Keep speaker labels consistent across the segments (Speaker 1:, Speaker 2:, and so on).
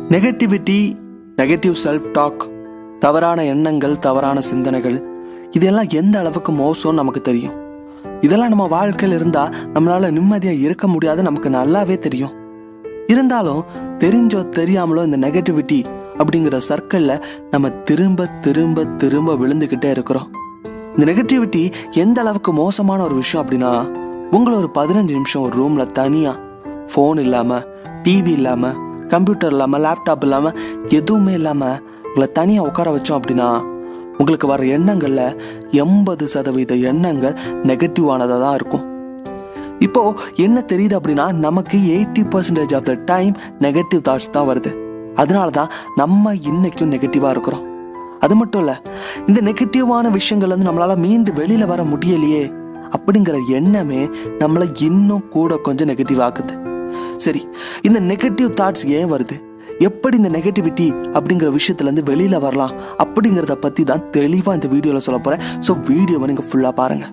Speaker 1: negativity negative self talk தவறான எண்ணங்கள் தவறான சிந்தனைகள் இதெல்லாம் எந்த அளவுக்கு மோசம்னு நமக்கு தெரியும் இதெல்லாம் நம்ம வாழ்க்கையில் இருந்தால் நம்மளால நிம்மதியாக இருக்க முடியாது நமக்கு நல்லாவே தெரியும் இருந்தாலும் தெரிஞ்சோ தெரியாமலோ இந்த நெகட்டிவிட்டி அப்படிங்கிற சர்க்கிளில் நம்ம திரும்ப திரும்ப திரும்ப விழுந்துக்கிட்டே இருக்கிறோம் இந்த நெகட்டிவிட்டி எந்த அளவுக்கு மோசமான ஒரு விஷயம் அப்படின்னா உங்களை ஒரு பதினஞ்சு நிமிஷம் ஒரு ரூமில் தனியாக ஃபோன் இல்லாமல் டிவி இல்லாமல் கம்ப்யூட்டர் இல்லாமல் லேப்டாப் இல்லாமல் எதுவுமே இல்லாமல் உங்களை தனியாக உட்கார வச்சோம் அப்படின்னா உங்களுக்கு வர எண்ணங்களில் எண்பது சதவீத எண்ணங்கள் நெகட்டிவானதாக தான் இருக்கும் இப்போ என்ன தெரியுது அப்படின்னா நமக்கு eighty percentage of the time negative thoughts தான் வருது அதனால தான் நம்ம இன்னைக்கும் நெகட்டிவாக இருக்கிறோம் அது மட்டும் இல்லை இந்த நெகட்டிவான விஷயங்கள் வந்து நம்மளால் மீண்டு வெளியில் வர முடியலையே அப்படிங்கிற எண்ணமே நம்மளை இன்னும் கூட கொஞ்சம் நெகட்டிவ் ஆக்குது சரி இந்த நெகட்டிவ் தாட்ஸ் ஏன் வருது எப்படி இந்த நெகட்டிவிட்டி அப்படிங்கிற விஷயத்துலேருந்து வெளியில் வரலாம் அப்படிங்கிறத பற்றி தான் தெளிவாக இந்த வீடியோவில் சொல்ல போகிறேன் ஸோ வீடியோவை நீங்கள் ஃபுல்லாக பாருங்கள்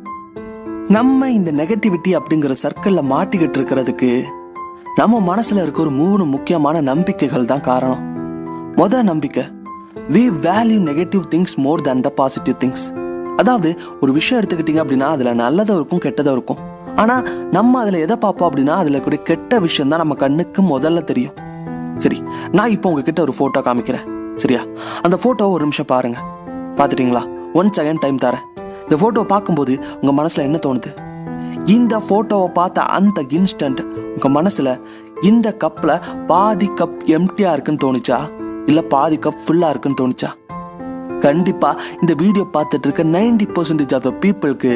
Speaker 1: நம்ம இந்த நெகட்டிவிட்டி அப்படிங்கிற சர்க்கிளில் மாட்டிக்கிட்டு இருக்கிறதுக்கு நம்ம மனசுல இருக்க ஒரு மூணு முக்கியமான நம்பிக்கைகள் தான் காரணம் முத நம்பிக்கை we value negative things more than the positive things அதாவது ஒரு விஷயம் எடுத்துக்கிட்டீங்க அப்படின்னா அதில் நல்லதும் இருக்கும் கெட்டதும் இருக்கும் ஆனால் நம்ம அதில் எதை பார்ப்போம் அப்படின்னா அதில் கூடிய கெட்ட விஷயம் தான் நம்ம கண்ணுக்கு முதல்ல தெரியும் சரி நான் இப்போ உங்ககிட்ட ஒரு ஃபோட்டோ காமிக்கிறேன் சரியா அந்த ஃபோட்டோவை ஒரு நிமிஷம் பாருங்க பார்த்துட்டீங்களா ஒன் செகண்ட் டைம் தரேன் இந்த ஃபோட்டோவை பார்க்கும்போது உங்கள் மனசில் என்ன தோணுது இந்த ஃபோட்டோவை பார்த்த அந்த இன்ஸ்டன்ட் உங்கள் மனசில் இந்த கப்பில் பாதி கப் எம்டியாக இருக்குன்னு தோணுச்சா இல்லை பாதி கப் ஃபுல்லாக இருக்குன்னு தோணுச்சா கண்டிப்பாக இந்த வீடியோ பார்த்துட்டு இருக்க நைன்டி பர்சன்டேஜ் ஆஃப் த பீப்புளுக்கு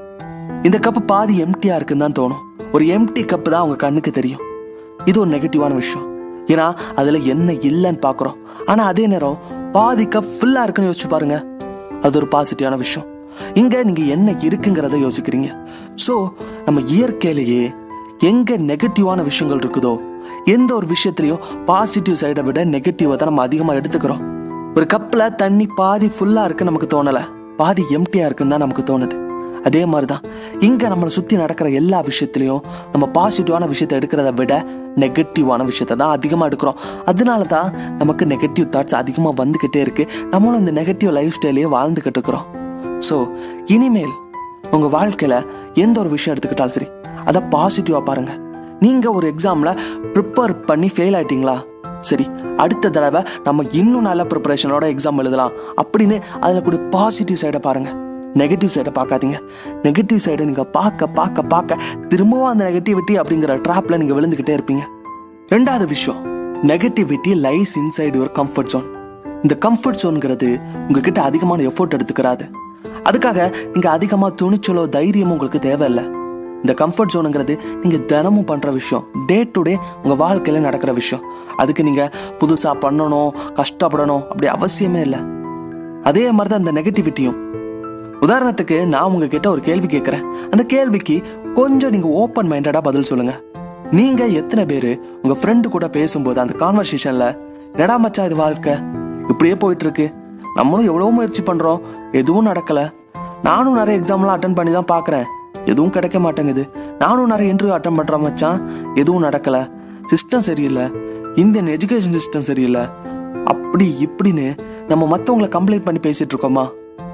Speaker 1: இந்த கப்பு பாதி எம்டியாக இருக்குன்னு தான் தோணும் ஒரு எம்டி கப்பு தான் அவங்க கண்ணுக்கு தெரியும் இது ஒரு நெகட்டிவான விஷயம் ஏன்னா அதில் என்ன இல்லைன்னு பார்க்குறோம் ஆனால் அதே நேரம் பாதி கப் ஃபுல்லாக இருக்குன்னு யோசிச்சு பாருங்க அது ஒரு பாசிட்டிவான விஷயம் இங்கே நீங்கள் என்ன இருக்குங்கிறத யோசிக்கிறீங்க ஸோ நம்ம இயற்கையிலேயே எங்கே நெகட்டிவான விஷயங்கள் இருக்குதோ எந்த ஒரு விஷயத்துலையும் பாசிட்டிவ் சைடை விட நெகட்டிவை தான் நம்ம அதிகமாக எடுத்துக்கிறோம் ஒரு கப்பில் தண்ணி பாதி ஃபுல்லாக இருக்குன்னு நமக்கு தோணலை பாதி எம்டியாக இருக்குன்னு தான் நமக்கு தோணுது அதே மாதிரி தான் இங்கே நம்மளை சுற்றி நடக்கிற எல்லா விஷயத்துலையும் நம்ம பாசிட்டிவான விஷயத்தை எடுக்கிறத விட நெகட்டிவான விஷயத்தை தான் அதிகமாக எடுக்கிறோம் அதனால தான் நமக்கு நெகட்டிவ் தாட்ஸ் அதிகமாக வந்துக்கிட்டே இருக்குது நம்மளும் இந்த நெகட்டிவ் லைஃப் ஸ்டைலையே வாழ்ந்துக்கிட்டு இருக்கிறோம் ஸோ இனிமேல் உங்கள் வாழ்க்கையில் எந்த ஒரு விஷயம் எடுத்துக்கிட்டாலும் சரி அதை பாசிட்டிவாக பாருங்கள் நீங்கள் ஒரு எக்ஸாமில் ப்ரிப்பேர் பண்ணி ஃபெயில் ஆயிட்டீங்களா சரி அடுத்த தடவை நம்ம இன்னும் நல்ல ப்ரிப்பரேஷனோட எக்ஸாம் எழுதலாம் அப்படின்னு அதில் கூட பாசிட்டிவ் சைடை பாருங்கள் நெகட்டிவ் சைடை பார்க்காதீங்க நெகட்டிவ் சைடை நீங்கள் பார்க்க பார்க்க பார்க்க திரும்பவும் அந்த நெகட்டிவிட்டி அப்படிங்கிற ட்ராப்பில் நீங்கள் விழுந்துக்கிட்டே இருப்பீங்க ரெண்டாவது விஷயம் negativity lies inside your comfort zone இந்த கம்ஃபர்ட் ஜோனுங்கிறது உங்ககிட்ட அதிகமான எஃபோர்ட் எடுத்துக்கிறாது அதுக்காக நீங்கள் அதிகமாக துணிச்சலோ தைரியமோ உங்களுக்கு தேவையில்லை இந்த கம்ஃபர்ட் ஜோனுங்கிறது நீங்கள் தினமும் பண்ணுற விஷயம் டே டு டே உங்கள் வாழ்க்கையில் நடக்கிற விஷயம் அதுக்கு நீங்கள் புதுசாக பண்ணணும் கஷ்டப்படணும் அப்படி அவசியமே இல்லை அதே மாதிரி தான் இந்த நெகட்டிவிட்டியும் உதாரணத்துக்கு நான் உங்ககிட்ட ஒரு கேள்வி கேட்குறேன் அந்த கேள்விக்கு கொஞ்சம் நீங்கள் ஓப்பன் மைண்டடாக பதில் சொல்லுங்கள் நீங்கள் எத்தனை பேர் உங்கள் ஃப்ரெண்டு கூட பேசும்போது அந்த கான்வர்சேஷனில் என்னடா மச்சான் இது வாழ்க்கை இப்படியே போயிட்டு இருக்கு நம்மளும் எவ்வளோ முயற்சி பண்ணுறோம் எதுவும் நடக்கலை நானும் நிறைய எக்ஸாம்லாம் அட்டன் பண்ணி தான் பார்க்குறேன் எதுவும் கிடைக்க மாட்டேங்குது நானும் நிறைய இன்டர்வியூ அட்டன் பண்ணுறேன் மச்சான் எதுவும் நடக்கலை சிஸ்டம் சரியில்லை இந்தியன் எஜுகேஷன் சிஸ்டம் சரியில்லை அப்படி இப்படின்னு நம்ம மற்றவங்கள கம்ப்ளைண்ட் பண்ணி பேசிட்டு இருக்கோமா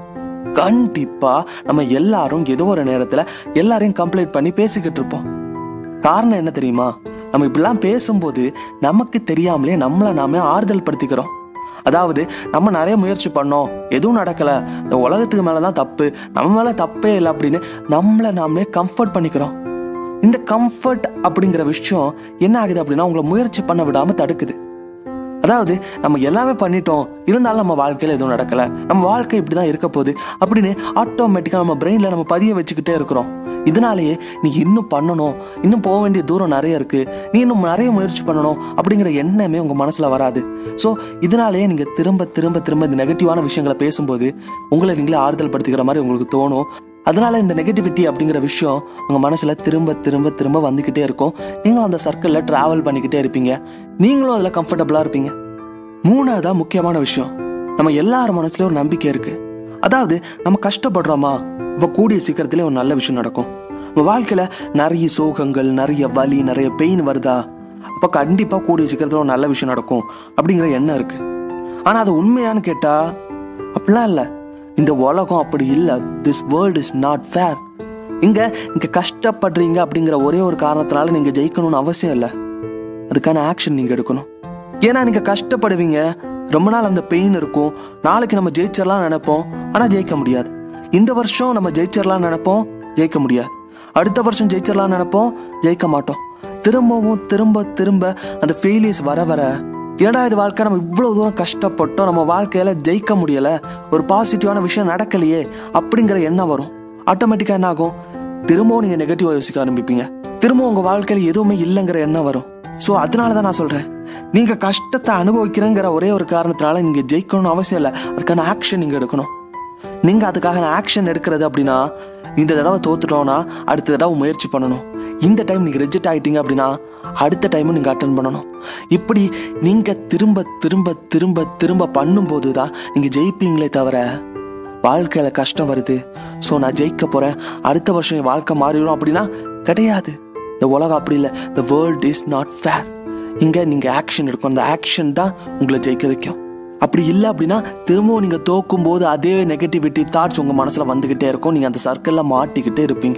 Speaker 1: கண்டிப்பா நம்ம எல்லாரும் ஏதோ ஒரு நேரத்துல எல்லாரையும் கம்ப்ளைண்ட் பண்ணி பேசிக்கிட்டு இருப்போம் காரணம் என்ன தெரியுமா நம்ம இப்படிலாம் பேசும்போது நமக்கு தெரியாமலே நம்மளை நாமே ஆறுதல் படுத்திக்கிறோம் அதாவது நம்ம நிறைய முயற்சி பண்ணோம் எதுவும் நடக்கல இந்த உலகத்துக்கு மேல தான் தப்பு நம்ம மேல தப்பே இல்லை அப்படின்னு நம்மளை நாமளே கம்ஃபர்ட் பண்ணிக்கிறோம் இந்த கம்ஃபர்ட் அப்படிங்கிற விஷயம் என்ன ஆகுது அப்படின்னா உங்களை முயற்சி பண்ண விடாம தடுக்குது அதாவது நம்ம எல்லாமே பண்ணிட்டோம் இருந்தாலும் நம்ம வாழ்க்கையில் எதுவும் நடக்கலை நம்ம வாழ்க்கை இப்படி தான் இருக்க போகுது அப்படின்னு ஆட்டோமேட்டிக்காக நம்ம பிரெயினில் நம்ம பதிய வச்சுக்கிட்டே இருக்கிறோம் இதனாலேயே நீ இன்னும் பண்ணணும் இன்னும் போக வேண்டிய தூரம் நிறைய இருக்குது நீ இன்னும் நிறைய முயற்சி பண்ணணும் அப்படிங்கிற எண்ணமே உங்கள் மனசில் வராது ஸோ இதனாலேயே நீங்கள் திரும்ப திரும்ப திரும்ப இந்த நெகட்டிவான விஷயங்களை பேசும்போது உங்களை நீங்களே ஆறுதல் படுத்திக்கிற மாதிரி உங்களுக்கு தோணும் அதனால இந்த நெகட்டிவிட்டி அப்படிங்கிற விஷயம் உங்கள் மனசில் திரும்ப திரும்ப திரும்ப வந்துக்கிட்டே இருக்கும் நீங்களும் அந்த சர்க்கிளில் ட்ராவல் பண்ணிக்கிட்டே இருப்பீங்க நீங்களும் அதில் கம்ஃபர்டபுளாக இருப்பீங்க மூணாவதா முக்கியமான விஷயம் நம்ம எல்லார் மனசுலயும் ஒரு நம்பிக்கை இருக்கு அதாவது நம்ம கஷ்டப்படுறோமா இப்போ கூடிய சீக்கிரத்திலே ஒரு நல்ல விஷயம் நடக்கும் நம்ம வாழ்க்கையில் நிறைய சோகங்கள் நிறைய வலி நிறைய பெயின் வருதா இப்போ கண்டிப்பாக கூடிய சீக்கிரத்தில் ஒரு நல்ல விஷயம் நடக்கும் அப்படிங்கிற எண்ணம் இருக்கு ஆனால் அது உண்மையான்னு கேட்டால் அப்படிலாம் இல்லை இந்த உலகம் அப்படி இல்லை this world is not fair இங்கே இங்கே கஷ்டப்படுறீங்க அப்படிங்கிற ஒரே ஒரு காரணத்தினால நீங்கள் ஜெயிக்கணும்னு அவசியம் இல்லை அதுக்கான ஆக்ஷன் நீங்கள் எடுக்கணும் ஏன்னா நீங்கள் கஷ்டப்படுவீங்க ரொம்ப நாள் அந்த பெயின் இருக்கும் நாளைக்கு நம்ம ஜெயிச்சிடலாம் நினைப்போம் ஆனால் ஜெயிக்க முடியாது இந்த வருஷம் நம்ம ஜெயிச்சிடலாம் நினைப்போம் ஜெயிக்க முடியாது அடுத்த வருஷம் ஜெயிச்சிடலாம் நினைப்போம் ஜெயிக்க மாட்டோம் திரும்பவும் திரும்ப திரும்ப அந்த ஃபெயிலியர்ஸ் வர வர ஏடா இது வாழ்க்கை நம்ம இவ்வளோ தூரம் கஷ்டப்பட்டோம் நம்ம வாழ்க்கையில் ஜெயிக்க முடியலை ஒரு பாசிட்டிவான விஷயம் நடக்கலையே அப்படிங்கிற எண்ணம் வரும் ஆட்டோமேட்டிக்காக என்ன ஆகும் திரும்பவும் நீங்கள் நெகட்டிவாக யோசிக்க ஆரம்பிப்பீங்க திரும்ப உங்கள் வாழ்க்கையில் எதுவுமே இல்லைங்கிற எண்ணம் வரும் ஸோ அதனால தான் நான் சொல்கிறேன் நீங்கள் கஷ்டத்தை அனுபவிக்கிறேங்கிற ஒரே ஒரு காரணத்தினால நீங்கள் ஜெயிக்கணும்னு அவசியம் இல்லை அதுக்கான ஆக்ஷன் நீங்கள் எடுக்கணும் நீங்கள் அதுக்காக ஆக்ஷன் எடுக்கிறது அப்படின்னா இந்த தடவை தோத்துட்டோம்னா அடுத்த தடவை முயற்சி பண்ணணும் இந்த டைம் நீங்கள் ரிஜெக்ட் ஆகிட்டீங்க அப்படின்னா அடுத்த டைமும் நீங்கள் அட்டன் பண்ணணும் இப்படி நீங்கள் திரும்ப திரும்ப திரும்ப திரும்ப பண்ணும்போது தான் நீங்கள் ஜெயிப்பீங்களே தவிர வாழ்க்கையில் கஷ்டம் வருது ஸோ நான் ஜெயிக்க போகிறேன் அடுத்த வருஷம் என் வாழ்க்கை மாறிடும் அப்படின்னா கிடையாது இந்த உலகம் அப்படி இல்லை the world is not fair இங்கே நீங்கள் ஆக்ஷன் எடுக்கணும் அந்த ஆக்ஷன் தான் உங்களை ஜெயிக்க வைக்கும் அப்படி இல்லை அப்படின்னா திரும்பவும் நீங்கள் தோக்கும் போது அதே நெகட்டிவிட்டி தாட்ஸ் உங்கள் மனசில் வந்துக்கிட்டே இருக்கும் நீங்கள் அந்த சர்க்கிளில் மாட்டிக்கிட்டே இருப்பீங்க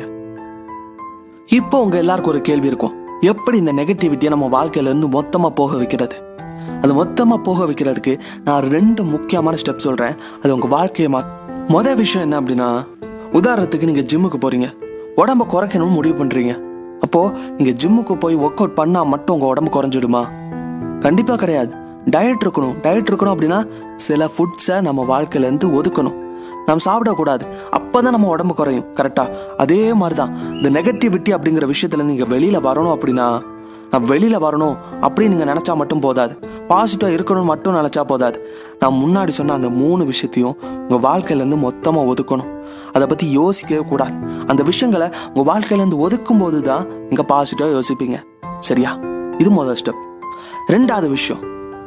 Speaker 1: இப்போ உங்கள் எல்லாருக்கும் ஒரு கேள்வி இருக்கும் எப்படி இந்த நெகட்டிவிட்டியை நம்ம வாழ்க்கையிலேருந்து மொத்தமாக போக வைக்கிறது அது மொத்தமாக போக வைக்கிறதுக்கு நான் ரெண்டு முக்கியமான ஸ்டெப் சொல்கிறேன் அது உங்கள் வாழ்க்கையை மா மொதல் விஷயம் என்ன அப்படின்னா உதாரணத்துக்கு நீங்கள் ஜிம்முக்கு போகிறீங்க உடம்ப குறைக்கணும்னு முடிவு பண்ணுறீங்க அப்போது நீங்கள் ஜிம்முக்கு போய் ஒர்க் அவுட் பண்ணால் மட்டும் உங்கள் உடம்பு குறைஞ்சிடுமா கண்டிப்பாக கிடையாது டயட் இருக்கணும் டயட் இருக்கணும் அப்படின்னா சில ஃபுட்ஸை நம்ம வாழ்க்கையிலேருந்து ஒதுக்கணும் நம்ம சாப்பிடக்கூடாது அப்போ தான் நம்ம உடம்பு குறையும் கரெக்டாக அதே மாதிரி தான் இந்த நெகட்டிவிட்டி அப்படிங்கிற விஷயத்துலேருந்து நீங்கள் வெளியில் வரணும் அப்படின்னா நான் வெளியில் வரணும் அப்படின்னு நீங்கள் நினச்சா மட்டும் போதாது பாசிட்டிவாக இருக்கணும்னு மட்டும் நினச்சா போதாது நான் முன்னாடி சொன்ன அந்த மூணு விஷயத்தையும் உங்கள் வாழ்க்கையிலேருந்து மொத்தமாக ஒதுக்கணும் அதை பற்றி யோசிக்கவே கூடாது அந்த விஷயங்களை உங்கள் வாழ்க்கையிலேருந்து ஒதுக்கும் போது தான் நீங்கள் பாசிட்டிவாக யோசிப்பீங்க சரியா இது முதல் ஸ்டெப் ரெண்டாவது விஷயம்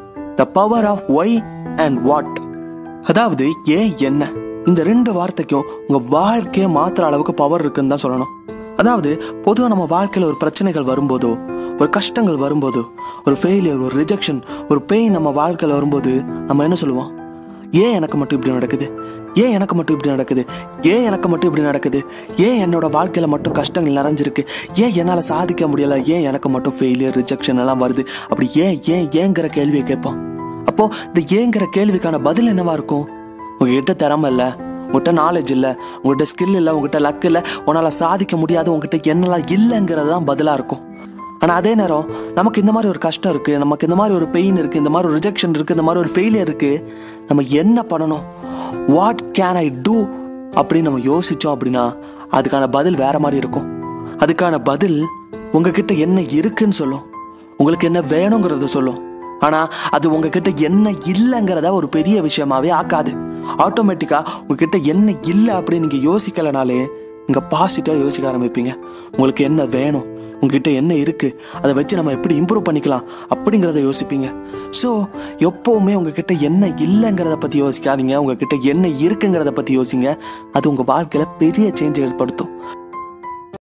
Speaker 1: the power of why and what அதாவது ஏன் என்ன இந்த ரெண்டு வார்த்தைக்கும் உங்க வாழ்க்கையை மாத்துற அளவுக்கு பவர் இருக்குன்னு தான் சொல்லணும் அதாவது பொதுவாக நம்ம வாழ்க்கையில் ஒரு பிரச்சனைகள் வரும்போதோ ஒரு கஷ்டங்கள் வரும்போதோ ஒரு ஃபெயிலியர் ஒரு ரிஜெக்ஷன் ஒரு பெயின் நம்ம வாழ்க்கையில் வரும்போது நம்ம என்ன சொல்லுவோம் ஏன் எனக்கு மட்டும் இப்படி நடக்குது ஏன் எனக்கு மட்டும் இப்படி நடக்குது ஏன் எனக்கு மட்டும் இப்படி நடக்குது ஏன் என்னோட வாழ்க்கையில் மட்டும் கஷ்டங்கள் நிறைஞ்சிருக்கு ஏன் என்னால் சாதிக்க முடியலை ஏன் எனக்கு மட்டும் ஃபெயிலியர் ரிஜெக்ஷன் எல்லாம் வருது அப்படி ஏன் ஏன் ஏங்கிற கேள்வியை கேட்போம் அப்போ இந்த ஏங்கிற கேள்விக்கான பதில் என்னவா இருக்கும் உங்ககிட்ட திறமை இல்லை உங்ககிட்ட நாலேஜ் இல்லை உங்ககிட்ட ஸ்கில் இல்லை உங்ககிட்ட லக் இல்லை உன்னால் சாதிக்க முடியாது உங்ககிட்ட என்னெல்லாம் இல்லைங்கிறது தான் பதிலாக இருக்கும் ஆனால் அதே நேரம் நமக்கு இந்த மாதிரி ஒரு கஷ்டம் இருக்குது நமக்கு இந்த மாதிரி ஒரு பெயின் இருக்குது இந்த மாதிரி ஒரு ரிஜெக்ஷன் இருக்குது இந்த மாதிரி ஒரு ஃபெயிலியர் இருக்குது நம்ம என்ன பண்ணணும் வாட் கேன் ஐ டூ அப்படின்னு நம்ம யோசித்தோம் அப்படின்னா அதுக்கான பதில் வேற மாதிரி இருக்கும் அதுக்கான பதில் உங்ககிட்ட என்ன இருக்குன்னு சொல்லும் உங்களுக்கு என்ன வேணுங்கிறத சொல்லும் ஆனால் அது உங்ககிட்ட என்ன இல்லைங்கிறத ஒரு பெரிய விஷயமாவே ஆக்காது ஆட்டோமேட்டிக்காக உங்ககிட்ட என்ன இல்லை அப்படின்னு நீங்கள் யோசிக்கலைனாலே இங்கே பாசிட்டிவாக யோசிக்க ஆரம்பிப்பீங்க உங்களுக்கு என்ன வேணும் உங்ககிட்ட என்ன இருக்குது அதை வச்சு நம்ம எப்படி இம்ப்ரூவ் பண்ணிக்கலாம் அப்படிங்கிறத யோசிப்பீங்க ஸோ எப்போவுமே உங்ககிட்ட என்ன இல்லைங்கிறத பற்றி யோசிக்காதீங்க உங்ககிட்ட என்ன இருக்குங்கிறத பற்றி யோசிங்க அது உங்கள் வாழ்க்கையில் பெரிய சேஞ்ச் ஏற்படுத்தும்